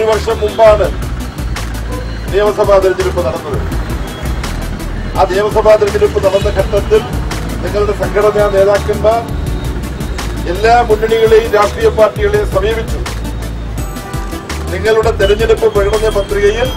വർഷം മുമ്പാണ് നിയമസഭാ തെരഞ്ഞെടുപ്പ് നടന്നത് ആ നിയമസഭാ തെരഞ്ഞെടുപ്പ് നടന്ന ഘട്ടത്തിൽ നിങ്ങളുടെ സംഘടനാ നേതാക്കന്മാർ എല്ലാ മുന്നണികളെയും രാഷ്ട്രീയ പാർട്ടികളെയും സമീപിച്ചു നിങ്ങളുടെ തെരഞ്ഞെടുപ്പ് പ്രകടന പത്രികയിൽ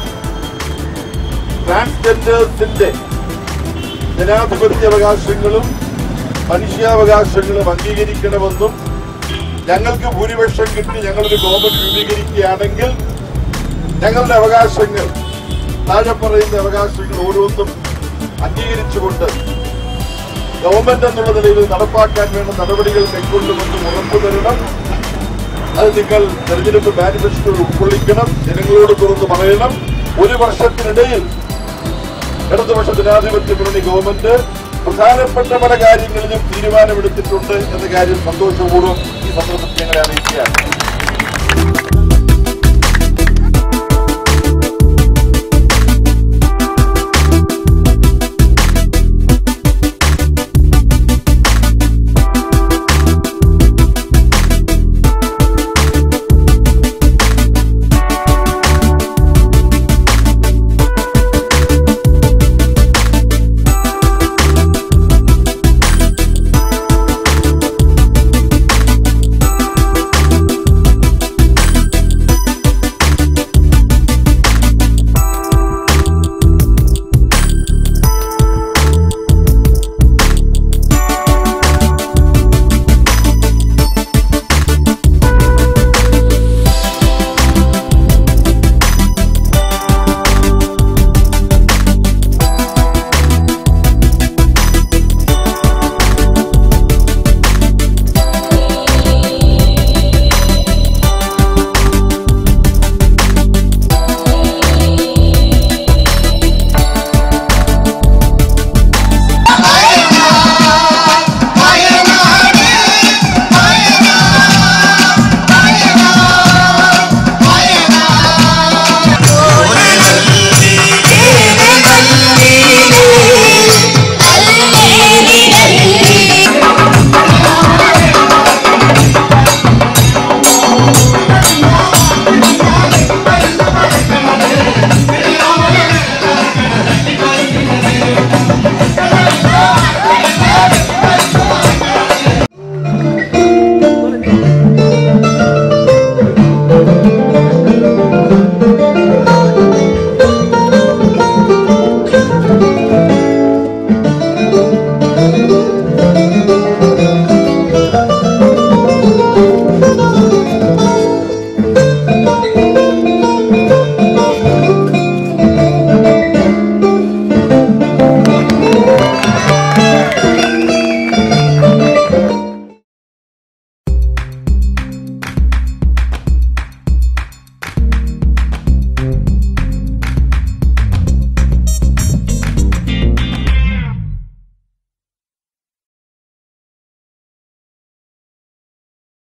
ട്രാൻസ്ജെൻഡേഴ്സിന്റെ ജനാധിപത്യാവകാശങ്ങളും മനുഷ്യാവകാശങ്ങളും അംഗീകരിക്കണമെന്നും ഞങ്ങൾക്ക് ഭൂരിപക്ഷം കിട്ടി ഞങ്ങളൊരു ഗവൺമെന്റ് രൂപീകരിക്കുകയാണെങ്കിൽ ഞങ്ങളുടെ അവകാശങ്ങൾ താഴെ പറയുന്ന അവകാശങ്ങൾ ഓരോന്നും അംഗീകരിച്ചുകൊണ്ട് ഗവൺമെന്റ് എന്നുള്ള നിലയിൽ നടപ്പാക്കാൻ വേണ്ട നടപടികൾ കൈക്കൊള്ളുമെന്ന് ഉറപ്പു തരണം അത് നിങ്ങൾ തെരഞ്ഞെടുപ്പ് മാനിഫെസ്റ്റോയിൽ ഉൾക്കൊള്ളിക്കണം ജനങ്ങളോട് തുറന്ന് പറയണം ഒരു വർഷത്തിനിടയിൽ ഇടതുപക്ഷ ജനാധിപത്യ മുന്നണി ഗവൺമെന്റ് പ്രധാനപ്പെട്ട പല കാര്യങ്ങളിലും തീരുമാനമെടുത്തിട്ടുണ്ട് എന്ന കാര്യം സന്തോഷപൂർവ്വം ഈ സന്ദർഭത്തിൽ ഞങ്ങളെ അറിയിക്കുകയാണ്